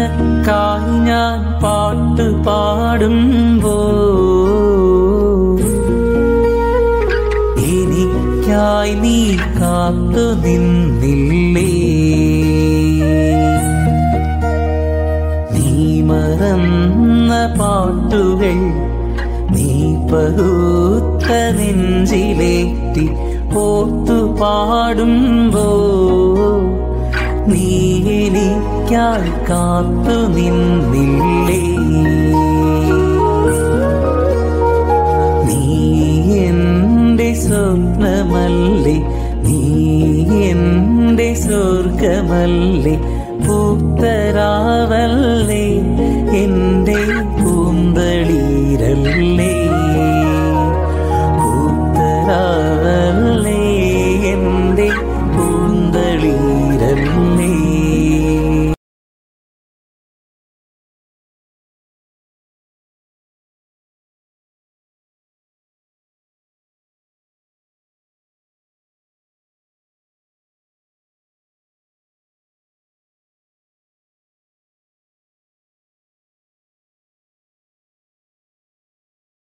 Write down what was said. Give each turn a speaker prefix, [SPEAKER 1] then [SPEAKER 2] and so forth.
[SPEAKER 1] നിനക്കായി ഞാൻ പാട്ട് പാടുമ്പോ എനിക്കായി നീ കാത്തു നിന്നില്ലേ നീ മറന്ന പാട്ടുകൾ നീ പകുത്ത നെഞ്ചിലേറ്റി ഓർത്തു പാടുമ്പോ നീ എനിക്കായി കാത്തു നിന്നില്ലേ നീ എന്റെ സ്വപ്നമല്ലേ നീ എന്റെ സ്വർഗമല്ലേ പൂത്തരാ